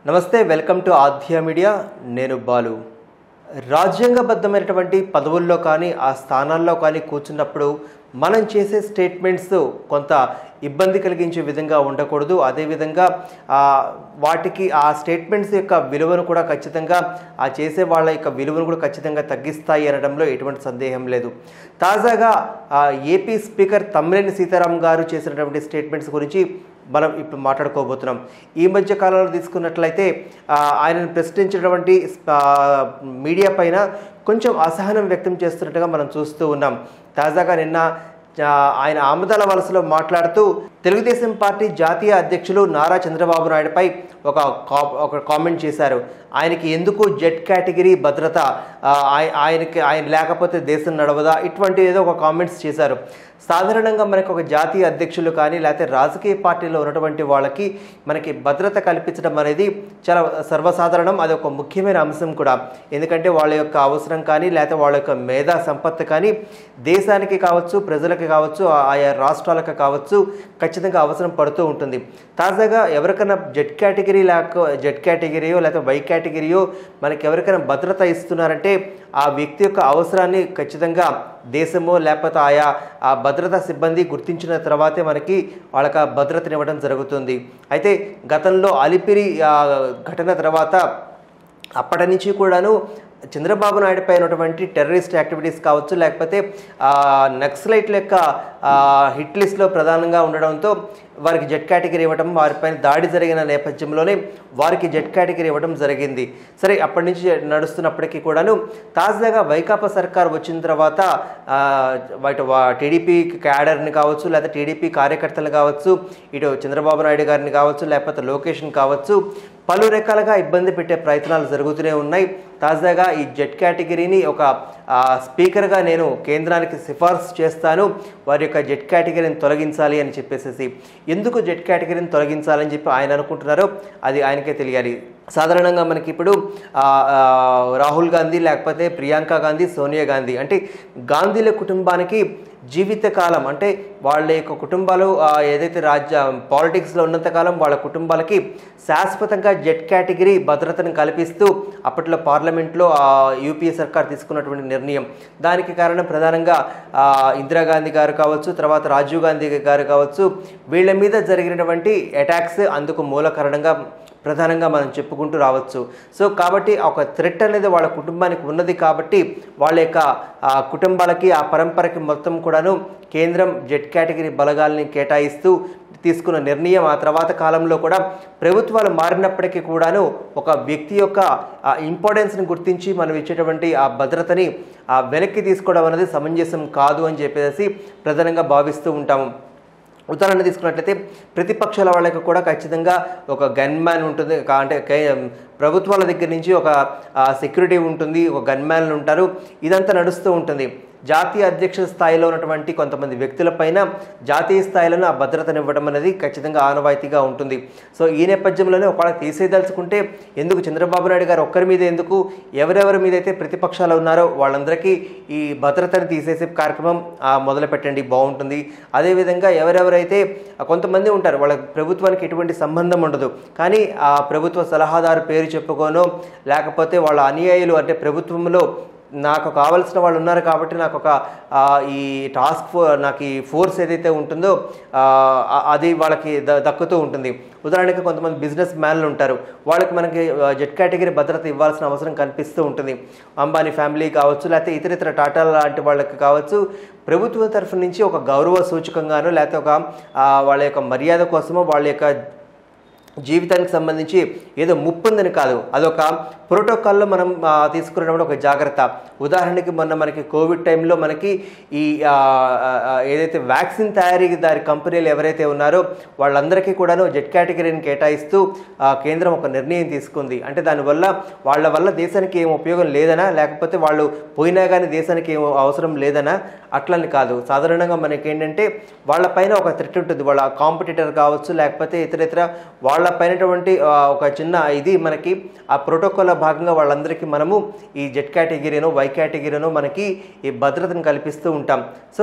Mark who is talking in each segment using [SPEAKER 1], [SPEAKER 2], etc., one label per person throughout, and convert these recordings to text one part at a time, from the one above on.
[SPEAKER 1] నమస్తే welcome to ఆధ్య media నేను బాలు రాజ్యాంగబద్ధమైనటువంటి పదవుల్లో కానీ ఆ స్థానాల్లో కానీ కూర్చున్నప్పుడు మనం చేసే స్టేట్మెంట్స్ కొంత ఇబ్బంది కలిగించే విధంగా ఉండకూడదు అదేవిధంగా ఆ, వాటికి ఆ స్టేట్మెంట్స్ యొక్క విలువను కూడా ఖచ్చితంగా ఆ చేసే వాళ్ళ యొక్క విలువను కూడా ఖచ్చితంగా తగ్గిస్తాయి అనడంలో ఎటువంటి సందేహం లేదు తాజాగా ఆ, ఏపీ స్పీకర్ తమ్మినేని సీతారాం గారు చేసినటువంటి స్టేట్మెంట్స్ గురించి మనం ఇప్పుడు మాట్లాడుకోబోతున్నాం ఈ మధ్య కాలంలో తీసుకున్నట్లయితే ఆ, ఆయనను ప్రశ్నించినటువంటి ఆ, మీడియా పైన కొంచెం అసహనం వ్యక్తం చేస్తున్నట్టుగా మనం చూస్తూ ఉన్నాం తాజాగా నిన్న ఆ, ఆయన ఆమదాల వలసలో మాట్లాడుతూ తెలుగుదేశం పార్టీ జాతీయ అధ్యక్షులు నారా చంద్రబాబు నాయుడుపై ఒక కా- ఒక కామెంట్ చేశారు ఆయనకి ఎందుకు జెడ్ కేటగిరీ భద్రత ఆ, ఆయ- ఆయనకి ఆయన లేకపోతే దేశం నడవదా ఇటువంటి ఏదో ఒక కామెంట్స్ చేశారు సాధారణంగా మనకు ఒక జాతీయ అధ్యక్షులు కానీ లేకపోతే రాజకీయ పార్టీలో ఉన్నటువంటి వాళ్ళకి మనకి భద్రత కల్పించడం అనేది చాలా సర్వసాధారణం అది ఒక ముఖ్యమైన అంశం కూడా ఎందుకంటే వాళ్ళ యొక్క అవసరం కానీ లేకపోతే వాళ్ళ యొక్క మేధా సంపత్తి కానీ దేశానికి కావచ్చు ప్రజలకు కావచ్చు ఆ- ఆయా రాష్ట్రాలకు కావచ్చు ఖచ్చితంగా అవసరం పడుతూ ఉంటుంది తాజాగా ఎవరికైనా జెడ్ కేటగిరీ లేక జెడ్ కేటగిరీయో లేకపోతే వై కేటగిరీయో మనకి ఎవరికైనా భద్రత ఇస్తున్నారంటే ఆ వ్యక్తి యొక్క అవసరాన్ని ఖచ్చితంగా దేశమో లేకపోతే ఆయా ఆ భద్రతా సిబ్బంది గుర్తించిన తర్వాతే మనకి వాళ్ళకి ఆ భద్రతనివ్వడం జరుగుతుంది అయితే గతంలో అలిపిరి ఆ, ఘటన తర్వాత అప్పటి నుంచి కూడాను చంద్రబాబు నాయుడు పై ఉన్నటువంటి టెర్రరిస్ట్ యాక్టివిటీస్ కావచ్చు లేకపోతే ఆ, నక్సలైట్ల యొక్క ఆ, హిట్ లిస్ట్లో ప్రధానంగా ఉండడంతో వారికి జెడ్ కేటగిరీ ఇవ్వడం వారిపైన దాడి జరిగిన నేపథ్యంలోనే వారికి జెడ్ కేటగిరీ ఇవ్వడం జరిగింది సరే అప్పటి నుంచి నడుస్తున్నప్పటికీ కూడాను తాజాగా వైకాపా సర్కార్ వచ్చిన తర్వాత ఆ, వాటి వా- టీడీపీ క్యాడర్ని కావచ్చు లేకపోతే టీడీపీ కార్యకర్తలు కావచ్చు ఇటు చంద్రబాబు నాయుడు గారిని కావచ్చు లేకపోతే లోకేష్ని కావచ్చు పలు రకాలుగా ఇబ్బంది పెట్టే ప్రయత్నాలు జరుగుతూనే ఉన్నాయి తాజాగా ఈ జెడ్ కేటగిరీని ఒక ఆ, స్పీకర్గా నేను కేంద్రానికి సిఫార్సు చేస్తాను వారి యొక్క జెడ్ కేటగిరీని తొలగించాలి అని చెప్పేసి ఎందుకు జెడ్ కేటగిరీని తొలగించాలని చెప్పి ఆయన అనుకుంటున్నారో అది ఆయనకే తెలియాలి సాధారణంగా మనకి ఇప్పుడు ఆ, ఆ, రాహుల్ గాంధీ లేకపోతే ప్రియాంక గాంధీ సోనియా గాంధీ అంటే గాంధీల కుటుంబానికి జీవితకాలం అంటే వాళ్ళ యొక్క కుటుంబాలు ఆ, ఏదైతే రాజ్య పాలిటిక్స్లో ఉన్నంతకాలం వాళ్ళ కుటుంబాలకి శాశ్వతంగా జెడ్ కేటగిరీ భద్రతను కల్పిస్తూ అప్పట్లో పార్లమెంట్లో ఆ, యూపీఏ సర్కార్ తీసుకున్నటువంటి నిర్ణయం దానికి కారణం ప్రధానంగా ఆ, ఇందిరాగాంధీ గారు కావచ్చు తర్వాత రాజీవ్ గాంధీ గారు కావచ్చు వీళ్ళ మీద జరిగినటువంటి అటాక్స్ అందుకు మూల కారణంగా ప్రధానంగా మనం చెప్పుకుంటూ రావచ్చు సో కాబట్టి ఒక థ్రెట్ అనేది వాళ్ళ కుటుంబానికి ఉన్నది కాబట్టి వాళ్ళ యొక్క ఆ, కుటుంబాలకి ఆ పరంపరకి మొత్తం కూడాను కేంద్రం జెడ్ కేటగిరీ బలగాల్ని కేటాయిస్తూ తీసుకున్న నిర్ణయం ఆ తర్వాత కాలంలో కూడా ప్రభుత్వాలు మారినప్పటికీ కూడాను ఒక వ్యక్తి యొక్క ఇంపార్టెన్స్ని గుర్తించి మనం ఇచ్చేటువంటి ఆ భద్రతని ఆ వెనక్కి తీసుకోవడం అనేది సమంజసం కాదు అని చెప్పేసి ప్రధానంగా భావిస్తూ ఉంటాము ఉదాహరణ తీసుకున్నట్లయితే ప్రతిపక్షాల వాళ్ళకి కూడా ఖచ్చితంగా ఒక గన్ మ్యాన్ ఉంటుంది కా- అంటే కే- ప్రభుత్వాల దగ్గర నుంచి ఒక సెక్యూరిటీ ఉంటుంది ఒక గన్ మ్యాన్లు ఉంటారు ఇదంతా నడుస్తూ ఉంటుంది జాతీయ అధ్యక్ష స్థాయిలో ఉన్నటువంటి కొంతమంది వ్యక్తులపైన జాతీయ స్థాయిలోనే ఆ భద్రతనివ్వడం అనేది ఖచ్చితంగా ఆనవాయితీగా ఉంటుంది సో ఈ నేపథ్యంలోనే ఒకవేళ తీసేయదలుచుకుంటే ఎందుకు చంద్రబాబు నాయుడు గారు ఒక్కరి మీద ఎందుకు ఎవరెవరి మీద అయితే ప్రతిపక్షాలు ఉన్నారో వాళ్ళందరికీ ఈ భద్రతను తీసేసే కార్యక్రమం ఆ, మొదలు పెట్టండి బాగుంటుంది అదేవిధంగా ఎవరెవరైతే ఆ, కొంతమంది ఉంటారు వాళ్ళ ప్రభుత్వానికి ఎటువంటి సంబంధం ఉండదు కానీ ఆ ప్రభుత్వ సలహాదారు పేరు చెప్పుకోనో లేకపోతే వాళ్ళ అనుయాయులు అంటే ప్రభుత్వంలో నాకు కావలసిన వాళ్ళు ఉన్నారు కాబట్టి నాకు ఒక ఆ, ఈ టాస్క్ ఫో నాకు ఈ ఫోర్స్ ఏదైతే ఉంటుందో ఆ, ఆ- అది వాళ్ళకి ద దక్కుతూ ఉంటుంది ఉదాహరణకి కొంతమంది బిజినెస్ మ్యాన్లు ఉంటారు వాళ్ళకి మనకి ఆ, జెడ్ కేటగిరీ భద్రత ఇవ్వాల్సిన అవసరం కనిపిస్తూ ఉంటుంది అంబానీ ఫ్యామిలీ కావచ్చు లేకపోతే ఇతర ఇతర టాటా లాంటి వాళ్ళకి కావచ్చు ప్రభుత్వం తరఫు నుంచి ఒక గౌరవ సూచకంగానో లేకపోతే ఒక ఆ, వాళ్ళ యొక్క మర్యాద కోసమో వాళ్ళ యొక్క జీవితానికి సంబంధించి ఏదో ముప్పు ఉందని కాదు అదొక ప్రోటోకాల్లో మనం ఆ, తీసుకున్నటువంటి ఒక జాగ్రత్త ఉదాహరణకి మొన్న మనకి కోవిడ్ టైంలో మనకి ఈ ఆ, ఆ, ఆ, ఏదైతే వ్యాక్సిన్ తయారీ దారి కంపెనీలు ఎవరైతే ఉన్నారో వాళ్ళందరికీ కూడాను జెడ్ కేటగిరీని కేటాయిస్తూ ఆ, కేంద్రం ఒక నిర్ణయం తీసుకుంది అంటే దానివల్ల వాళ్ళ వల్ల దేశానికి ఏం ఉపయోగం లేదనా లేకపోతే వాళ్ళు పోయినా కానీ దేశానికి ఏం అవసరం లేదనా అట్లని కాదు సాధారణంగా మనకి ఏంటంటే వాళ్ళపైన ఒక థ్రెట్ ఉంటుంది వాళ్ళ కాంపిటీటర్ కావచ్చు లేకపోతే ఇతర ఇతర వాళ్ళ పైనటువంటి ఆ, ఒక చిన్న ఇది మనకి ఆ ప్రోటోకాల్లో భాగంగా వాళ్ళందరికీ మనము ఈ జెడ్ కేటగిరీనో వై కేటగిరీనో మనకి ఈ భద్రతను కల్పిస్తూ ఉంటాం సో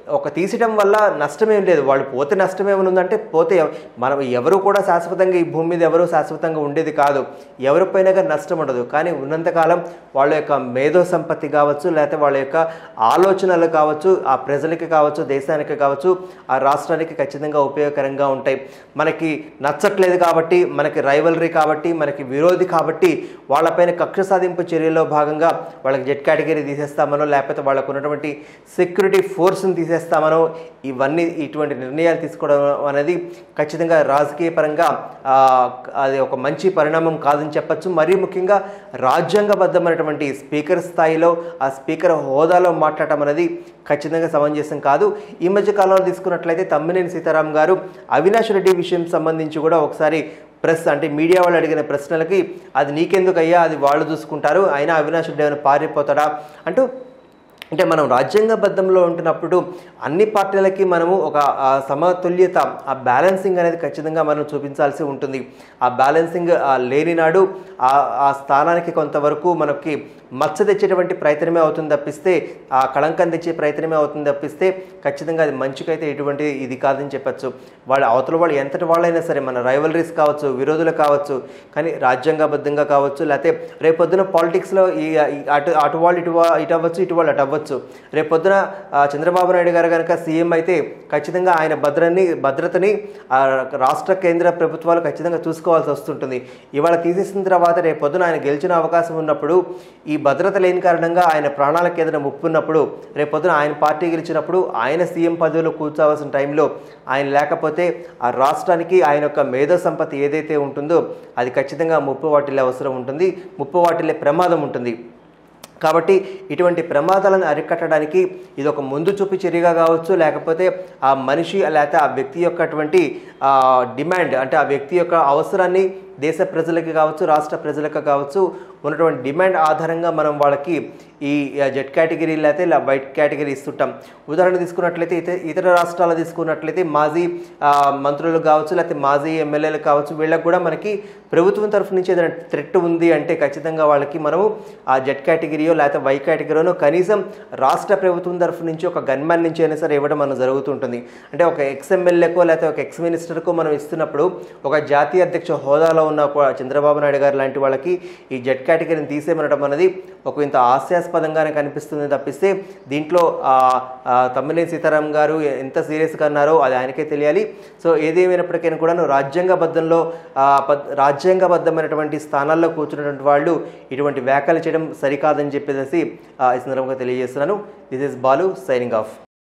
[SPEAKER 1] ఒక తీసటం వల్ల నష్టమేం లేదు వాళ్ళు పోతే నష్టం ఏమైనా ఉందంటే పోతే ఎవ- మనం ఎవరు కూడా శాశ్వతంగా ఈ భూమి మీద ఎవరు శాశ్వతంగా ఉండేది కాదు ఎవరిపైనా కానీ నష్టం ఉండదు కానీ ఉన్నంతకాలం వాళ్ళ యొక్క మేధో సంపత్తి కావచ్చు లేకపోతే వాళ్ళ యొక్క ఆలోచనలు కావచ్చు ఆ ప్రజలకి కావచ్చు దేశానికి కావచ్చు ఆ రాష్ట్రానికి ఖచ్చితంగా ఉపయోగకరంగా ఉంటాయి మనకి నచ్చట్లేదు కాబట్టి మనకి రైవలరీ కాబట్టి మనకి విరోధి కాబట్టి వాళ్ళపైన కక్ష సాధింపు చర్యల్లో భాగంగా వాళ్ళకి జెట్ కేటగిరీ తీసేస్తామనో లేకపోతే వాళ్ళకు ఉన్నటువంటి సెక్యూరిటీ ఫోర్స్ని తీసేస్తామనో ఇవన్నీ ఇటువంటి నిర్ణయాలు తీసుకోవడం అనేది ఖచ్చితంగా రాజకీయ పరంగా ఆ, అది ఒక మంచి పరిణామం కాదని చెప్పచ్చు మరీ ముఖ్యంగా రాజ్యాంగబద్ధమైనటువంటి స్పీకర్ స్థాయిలో ఆ స్పీకర్ హోదాలో మాట్లాడటం అనేది ఖచ్చితంగా సమంజసం కాదు ఈ మధ్య కాలంలో తీసుకున్నట్లయితే తమ్మినేని సీతారాం గారు అవినాష్ రెడ్డి విషయం సంబంధించి కూడా ఒకసారి ప్రెస్ అంటే మీడియా వాళ్ళు అడిగిన ప్రశ్నలకి అది నీకెందుకు అయ్యా అది వాళ్ళు చూసుకుంటారు అయినా అవినాష్ రెడ్డి ఏమైనా పారిపోతాడా అంటూ అంటే మనం రాజ్యాంగబద్ధంలో ఉంటున్నప్పుడు అన్ని పార్టీలకి మనము ఒక ఆ, సమతుల్యత ఆ బ్యాలెన్సింగ్ అనేది ఖచ్చితంగా మనం చూపించాల్సి ఉంటుంది ఆ బ్యాలెన్సింగ్ ఆ, లేని నాడు ఆ ఆ స్థానానికి కొంతవరకు మనకి మచ్చ తెచ్చేటువంటి ప్రయత్నమే అవుతుంది తప్పిస్తే ఆ కళంకం తెచ్చే ప్రయత్నమే అవుతుంది తప్పిస్తే ఖచ్చితంగా అది మంచికైతే ఎటువంటి ఇది కాదని చెప్పచ్చు వాళ్ళ అవతల వాళ్ళు ఎంతటి వాళ్ళైనా సరే మన రైవలరీస్ కావచ్చు విరోధులు కావచ్చు కానీ రాజ్యాంగబద్ధంగా కావచ్చు లేకపోతే రేపొద్దున పాలిటిక్స్లో ఈ ఈ అటు అటు వాళ్ళు ఇటు వా- ఇటు అవ్వచ్చు ఇటు వాళ్ళు అటు అవ్వచ్చు రేపొద్దున ఆ, చంద్రబాబు నాయుడు గారు కనుక సీఎం అయితే ఖచ్చితంగా ఆయన భద్రని భద్రతని ఆ, రాష్ట్ర కేంద్ర ప్రభుత్వాలు ఖచ్చితంగా చూసుకోవాల్సి వస్తుంటుంది ఇవాళ తీసేసిన తర్వాత రేపొద్దున ఆయన గెలిచిన అవకాశం ఉన్నప్పుడు ఈ భద్రత లేని కారణంగా ఆయన ప్రాణాలకు ఏదైనా ముప్పు ఉన్నప్పుడు రేపొద్దున ఆయన పార్టీ గెలిచినప్పుడు ఆయన సీఎం పదవిలో కూర్చోవలసిన టైంలో ఆయన లేకపోతే ఆ రాష్ట్రానికి ఆయన యొక్క మేధో సంపత్తి ఏదైతే ఉంటుందో అది ఖచ్చితంగా ముప్పు వాటిల్లే అవసరం ఉంటుంది ముప్పు వాటిల్లే ప్రమాదం ఉంటుంది కాబట్టి ఇటువంటి ప్రమాదాలను అరికట్టడానికి ఇది ఒక ముందు చూపు చర్యగా కావచ్చు లేకపోతే ఆ మనిషి లేకపోతే ఆ వ్యక్తి యొక్క అటువంటి ఆ, డిమాండ్ అంటే ఆ వ్యక్తి యొక్క అవసరాన్ని దేశ ప్రజలకి కావచ్చు రాష్ట్ర ప్రజలకు కావచ్చు ఉన్నటువంటి డిమాండ్ ఆధారంగా మనం వాళ్ళకి ఈ జెడ్ కేటగిరీ లేకపోతే ఇలా వైట్ కేటగిరీ ఇస్తుంటాం ఉదాహరణ తీసుకున్నట్లయితే ఇతర ఇతర రాష్ట్రాలు తీసుకున్నట్లయితే మాజీ ఆ, మంత్రులు కావచ్చు లేకపోతే మాజీ ఎమ్మెల్యేలు కావచ్చు వీళ్ళకి కూడా మనకి ప్రభుత్వం తరఫు నుంచి ఏదైనా థ్రెట్ ఉంది అంటే ఖచ్చితంగా వాళ్ళకి మనము ఆ జెడ్ కేటగిరీయో లేకపోతే వై కేటగిరీనో కనీసం రాష్ట్ర ప్రభుత్వం తరఫు నుంచి ఒక గన్మ్యాన్ నుంచి అయినా సరే ఇవ్వడం మనం జరుగుతుంటుంది అంటే ఒక ఎక్స్ ఎమ్మెల్యేకో లేకపోతే ఒక ఎక్స్ మినిస్టర్కో మనం ఇస్తున్నప్పుడు ఒక జాతీయ అధ్యక్ష హోదాలో ఉన్న ఒక చంద్రబాబు నాయుడు గారు లాంటి వాళ్ళకి ఈ జెడ్ కేటగిరీని తీసేయమనడం అనేది ఒక ఇంత హాస్యాస్పదంగానే కనిపిస్తుంది తప్పిస్తే దీంట్లో ఆ, ఆ, తమ్మినేని సీతారాం గారు ఎంత సీరియస్గా అన్నారో అది ఆయనకే తెలియాలి సో ఏదేమైనప్పటికైనా కూడా రాజ్యాంగబద్ధంలో ఆ, పద్- రాజ్యాంగబద్ధమైనటువంటి స్థానాల్లో కూర్చున్నటువంటి వాళ్ళు ఇటువంటి వ్యాఖ్యలు చేయడం సరికాదని చెప్పేసి ఆ, ఈ సందర్భంగా తెలియజేస్తున్నాను this is Balu signing of